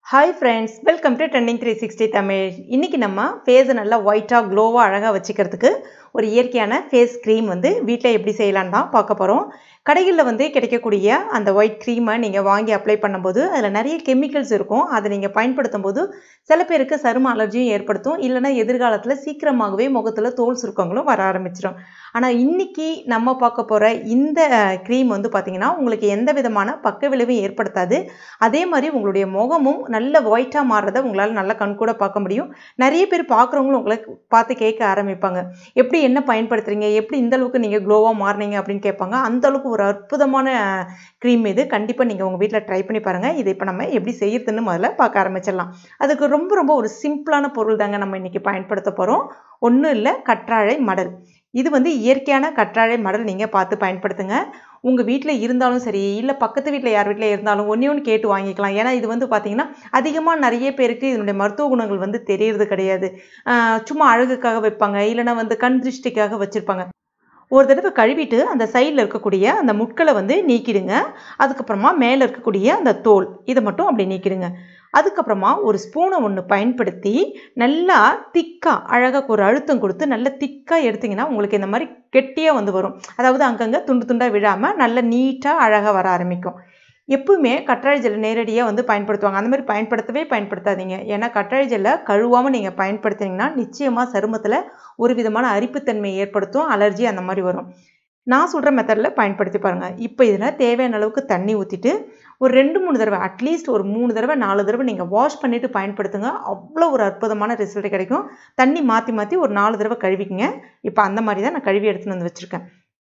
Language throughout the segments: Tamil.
hi friends welcome to trending three sixty Tamil இன்றைக்கி நம்ம ஃபேஸை நல்லா ஒயிட்டாக க்ளோவாக அழகாக வச்சுக்கிறதுக்கு ஒரு இயற்கையான ஃபேஸ் க்ரீம் வந்து வீட்டில் எப்படி செய்யலான்னு தான் பார்க்க போகிறோம் கடைகளில் வந்து கிடைக்கக்கூடிய அந்த ஒயிட் க்ரீமை நீங்கள் வாங்கி அப்ளை பண்ணும்போது அதில் நிறைய கெமிக்கல்ஸ் இருக்கும் அதை நீங்கள் பயன்படுத்தும் போது சில பேருக்கு சரும அலர்ஜியும் ஏற்படுத்தும் இல்லைனா எதிர்காலத்தில் சீக்கிரமாகவே முகத்தில் தோல் சுருக்கங்களும் வர ஆரம்பிச்சிடும் ஆனால் இன்றைக்கி நம்ம பார்க்க போகிற இந்த க்ரீம் வந்து பார்த்திங்கன்னா உங்களுக்கு எந்த விதமான பக்க விளைவும் ஏற்படுத்தாது அதே மாதிரி உங்களுடைய முகமும் நல்ல ஒயிட்டாக மாறுறதை உங்களால் நல்லா கண்கூட பார்க்க முடியும் நிறைய பேர் பார்க்குறவங்களும் உங்களை பார்த்து கேட்க ஆரம்பிப்பாங்க எப்படி என்ன பயன்படுத்துறீங்க எப்படி இந்த அளவுக்கு நீங்கள் க்ளோவாக மாறினீங்க அப்படின்னு கேட்பாங்க அந்த அளவுக்கு ஒரு அற்புதமான க்ரீம் இது கண்டிப்பாக நீங்கள் உங்கள் வீட்டில் ட்ரை பண்ணி பாருங்கள் இதை இப்போ நம்ம எப்படி செய்யறதுன்னு முதல்ல பார்க்க ஆரம்பிச்சிடலாம் அதுக்கு ரொம்ப ரொம்ப ஒரு சிம்பிளான பொருள் தாங்க நம்ம இன்றைக்கி பயன்படுத்த போகிறோம் ஒன்றும் இல்லை கற்றாழை மடல் இது வந்து இயற்கையான கற்றாழை மடல் நீங்கள் பார்த்து பயன்படுத்துங்க உங்கள் வீட்டில் இருந்தாலும் சரி இல்லை பக்கத்து வீட்டில் யார் வீட்டில் இருந்தாலும் ஒன்றே ஒன்று கேட்டு வாங்கிக்கலாம் ஏன்னா இது வந்து பார்த்திங்கன்னா அதிகமாக நிறைய பேருக்கு இதனுடைய மருத்துவ குணங்கள் வந்து தெரியறது கிடையாது சும்மா அழகுக்காக வைப்பாங்க இல்லைனா வந்து கண் திருஷ்டிக்காக வச்சுருப்பாங்க ஒரு தடவை கழுவிட்டு அந்த சைடில் இருக்கக்கூடிய அந்த முட்களை வந்து நீக்கிடுங்க அதுக்கப்புறமா மேலே இருக்கக்கூடிய அந்த தோல் இதை மட்டும் அப்படி நீக்கிடுங்க அதுக்கப்புறமா ஒரு ஸ்பூனை ஒன்று பயன்படுத்தி நல்லா திக்காக அழகாக ஒரு அழுத்தம் கொடுத்து நல்லா திக்காக எடுத்திங்கன்னா உங்களுக்கு இந்த மாதிரி கெட்டியாக வந்து வரும் அதாவது அங்கங்கே துண்டு துண்டாக விழாமல் நல்லா நீட்டாக அழகாக வர ஆரம்பிக்கும் எப்பவுமே கற்றாழை ஜெல் நேரடியாக வந்து பயன்படுத்துவாங்க அந்த மாதிரி பயன்படுத்தவே பயன்படுத்தாதீங்க ஏன்னா கற்றாழை ஜெல்லை கழுவாமல் நீங்கள் பயன்படுத்தினீங்கன்னா நிச்சயமாக சருமத்தில் ஒரு விதமான அரிப்புத்தன்மை ஏற்படுத்தும் அலர்ஜி அந்த மாதிரி வரும் நான் சொல்கிற மெத்தடில் பயன்படுத்தி பாருங்கள் இப்போ இதில் தேவையான அளவுக்கு தண்ணி ஊற்றிட்டு ஒரு ரெண்டு மூணு தடவை அட்லீஸ்ட் ஒரு மூணு தடவை நாலு தடவை நீங்கள் வாஷ் பண்ணிவிட்டு பயன்படுத்துங்க அவ்வளோ ஒரு அற்புதமான ரிசல்ட் கிடைக்கும் தண்ணி மாற்றி மாற்றி ஒரு நாலு தடவை கழுவிக்குங்க இப்போ அந்த மாதிரி தான் நான் கழுவி எடுத்துன்னு வந்து வச்சுருக்கேன்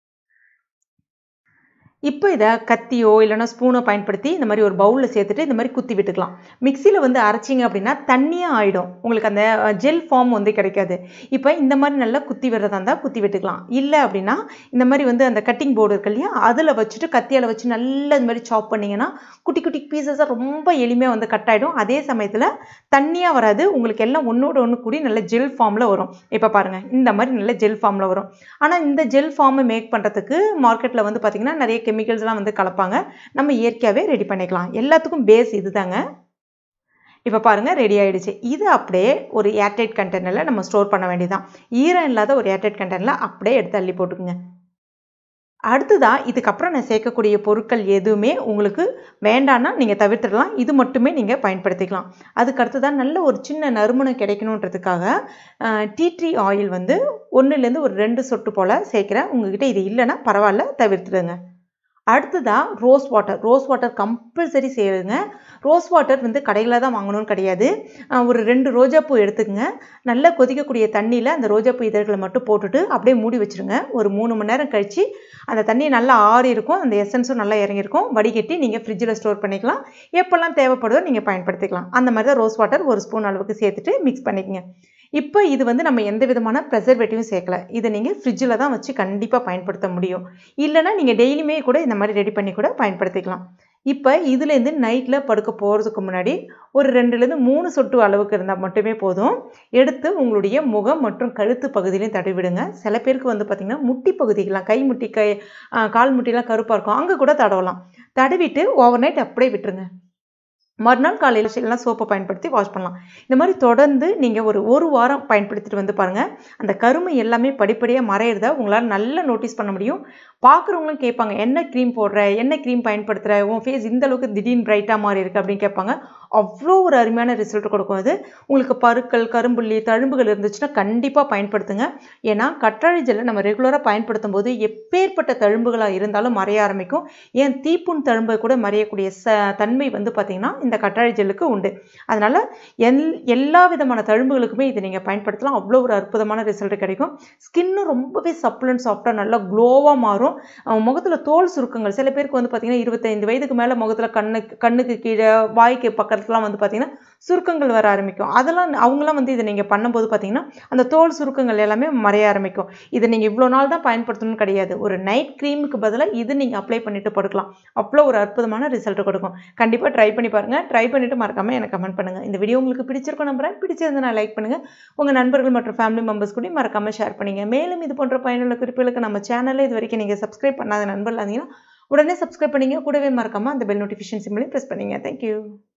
இப்போ இதை கத்தியோ இல்லைனா ஸ்பூனோ பயன்படுத்தி இந்த மாதிரி ஒரு பவுலில் சேர்த்துட்டு இந்த மாதிரி குத்தி விட்டுக்கலாம் மிக்சியில் வந்து அரைச்சிங்க அப்படின்னா தண்ணியாக ஆகிடும் உங்களுக்கு அந்த ஜெல் ஃபார்ம் வந்து கிடைக்காது இப்போ இந்த மாதிரி நல்லா குத்தி விடுறதா இருந்தால் குத்தி விட்டுக்கலாம் இல்லை அப்படின்னா இந்த மாதிரி வந்து அந்த கட்டிங் போர்டு இருக்கு இல்லையா அதில் வச்சுட்டு கத்தியால் வச்சு நல்லா இந்த மாதிரி சாப் பண்ணிங்கன்னா குட்டி குட்டி பீசஸாக ரொம்ப எளிமையாக வந்து கட் ஆகிடும் அதே சமயத்தில் தண்ணியாக வராது உங்களுக்கு எல்லாம் ஒன்றோட ஒன்று கூடி நல்ல ஜெல் ஃபார்மில் வரும் இப்போ பாருங்கள் இந்த மாதிரி நல்ல ஜெல் ஃபார்மில் வரும் ஆனால் இந்த ஜெல் ஃபார்மை மேக் பண்ணுறதுக்கு மார்க்கெட்டில் வந்து பார்த்திங்கன்னா நிறைய கெமிக்கல்ஸ்லாம் வந்து கலப்பாங்க நம்ம இயற்கையாகவே ரெடி பண்ணிக்கலாம் எல்லாத்துக்கும் பேஸ் இது தாங்க இப்போ பாருங்கள் ரெடி ஆகிடுச்சு இது அப்படியே ஒரு ஏர்டைட் கண்டெய்னரில் நம்ம ஸ்டோர் பண்ண வேண்டியதான் ஈரம் இல்லாத ஒரு ஏர்டைட் கண்டெய்னரில் அப்படியே எடுத்து அள்ளி போட்டுக்குங்க அடுத்ததாக இதுக்கப்புறம் நான் சேர்க்கக்கூடிய பொருட்கள் எதுவுமே உங்களுக்கு வேண்டான்னா நீங்கள் தவிர்த்துடலாம் இது மட்டுமே நீங்கள் பயன்படுத்திக்கலாம் அதுக்கு அடுத்ததாக நல்ல ஒரு சின்ன நறுமணம் கிடைக்கணுன்றதுக்காக டீ ட்ரீ ஆயில் வந்து ஒன்றுலேருந்து ஒரு ரெண்டு சொட்டு போல் சேர்க்குறேன் உங்ககிட்ட இது இல்லைன்னா பரவாயில்ல தவிர்த்துடுங்க அடுத்ததாக rose water rose water compulsory சேருங்க ரோஸ் வாட்டர் வந்து கடையில் தான் வாங்கணும்னு கிடையாது ஒரு ரெண்டு ரோஜாப்பூ எடுத்துக்கங்க நல்லா கொதிக்கக்கூடிய தண்ணியில் அந்த ரோஜாப்பூ இதழ்களை மட்டும் போட்டுட்டு அப்படியே மூடி வச்சுருங்க ஒரு மூணு மணி நேரம் கழித்து அந்த தண்ணி நல்லா ஆறி இருக்கும் அந்த எசன்ஸும் நல்லா இறங்கியிருக்கும் வடிகட்டி நீங்கள் ஃப்ரிட்ஜில் ஸ்டோர் பண்ணிக்கலாம் எப்போல்லாம் தேவைப்படுதோ நீங்கள் பயன்படுத்திக்கலாம் அந்த மாதிரி தான் ரோஸ் வாட்டர் ஒரு ஸ்பூன் அளவுக்கு சேர்த்துட்டு மிக்ஸ் பண்ணிக்கங்க இப்போ இது வந்து நம்ம எந்த விதமான ப்ரெசர்வேட்டிவும் சேர்க்கல இதை நீங்கள் ஃப்ரிட்ஜில் தான் வச்சு கண்டிப்பாக பயன்படுத்த முடியும் இல்லைனா நீங்கள் டெய்லியுமே கூட இந்த மாதிரி ரெடி பண்ணி கூட பயன்படுத்திக்கலாம் இப்போ இதுலேருந்து நைட்டில் படுக்க போகிறதுக்கு முன்னாடி ஒரு ரெண்டுலேருந்து மூணு சொட்டு அளவுக்கு இருந்தால் மட்டுமே போதும் எடுத்து உங்களுடைய முகம் மற்றும் கழுத்து பகுதியிலையும் தடவி விடுங்க சில பேருக்கு வந்து பார்த்திங்கன்னா முட்டி பகுதிகள்லாம் கை முட்டி கை கால் முட்டிலாம் கருப்பாக இருக்கும் அங்கே கூட தடவலாம் தடவிட்டு ஓவர் நைட் அப்படியே விட்டுருங்க மறுநாள் காலையில் எல்லாம் சோப்பை பயன்படுத்தி வாஷ் பண்ணலாம் இந்த மாதிரி தொடர்ந்து நீங்கள் ஒரு ஒரு வாரம் பயன்படுத்திட்டு வந்து பாருங்கள் அந்த கருமை எல்லாமே படிப்படியாக மறையிறத உங்களால் நல்லா நோட்டீஸ் பண்ண முடியும் பார்க்குறவங்களும் கேட்பாங்க என்ன க்ரீம் போடுற என்ன க்ரீம் பயன்படுத்துகிற உன் ஃபேஸ் இந்த அளவுக்கு திடீர்னு பிரைட்டாக மாறி இருக்குது அப்படின்னு கேட்பாங்க அவ்வளோ ஒரு அருமையான ரிசல்ட் கொடுக்கும் அது உங்களுக்கு பருக்கள் கரும்புள்ளி தழும்புகள் இருந்துச்சுன்னா கண்டிப்பாக பயன்படுத்துங்க ஏன்னா கற்றாழை ஜெல்லை நம்ம ரெகுலராக பயன்படுத்தும் போது எப்பேற்பட்ட தழும்புகளாக இருந்தாலும் மறைய ஆரம்பிக்கும் ஏன் தீப்புண் தழும்பை கூட மறையக்கூடிய ச தன்மை வந்து பார்த்திங்கன்னா இந்த கற்றாழை ஜெல்லுக்கு உண்டு அதனால் எல் எல்லா விதமான தழும்புகளுக்குமே இதை நீங்கள் பயன்படுத்தலாம் அவ்வளோ ஒரு அற்புதமான ரிசல்ட் கிடைக்கும் ஸ்கின்னும் ரொம்பவே சப்ளன் சாஃப்டாக நல்லா க்ளோவாக மாறும் முகத்தில் தோல் சுருக்கங்கள் சில பேருக்கு வந்து பார்த்திங்கன்னா இருபத்தைந்து வயதுக்கு மேலே முகத்தில் கண்ணு கண்ணுக்கு கீழே வாய்க்கு பக்கத்துலாம் வந்து பார்த்திங்கன்னா சுருக்கங்கள் வர ஆரம்பிக்கும் அதெல்லாம் அவங்களாம் வந்து இதை நீங்கள் பண்ணும்போது பார்த்திங்கன்னா அந்த தோல் சுருக்கங்கள் எல்லாமே மறைய ஆரம்பிக்கும் இதை நீங்கள் இவ்வளோ நாள் தான் பயன்படுத்தணும்னு கிடையாது ஒரு நைட் க்ரீமுக்கு பதிலாக இது நீங்கள் அப்ளை பண்ணிவிட்டு படுக்கலாம் அவ்வளோ ஒரு அற்புதமான ரிசல்ட் கொடுக்கும் கண்டிப்பாக ட்ரை பண்ணி பாருங்கள் ட்ரை பண்ணிவிட்டு மறக்காமல் எனக்கு கமெண்ட் பண்ணுங்கள் இந்த வீடியோ உங்களுக்கு பிடிச்சிருக்கும் நம்புறேன் பிடிச்சிருந்து நான் லைக் பண்ணுங்கள் உங்கள் நண்பர்கள் மற்றும் ஃபேமிலி மெம்பர்ஸ் கூட மறக்காமல் ஷேர் பண்ணுங்க மேலும் இது போன்ற பயனுள்ள குறிப்புகளுக்கு நம்ம சேனலில் இது வரைக்கும் நீங்கள் சப்ஸ்கிரைப் பண்ணாத நண்பர்கள் இருந்தீங்கன்னா உடனே சப்ஸ்கிரைப் பண்ணிங்க கூடவே மறக்காமல் அந்த பெல் நோட்டிஃபிகேஷன் சிம்லையும் ப்ரெஸ் பண்ணிங்க தேங்க்யூ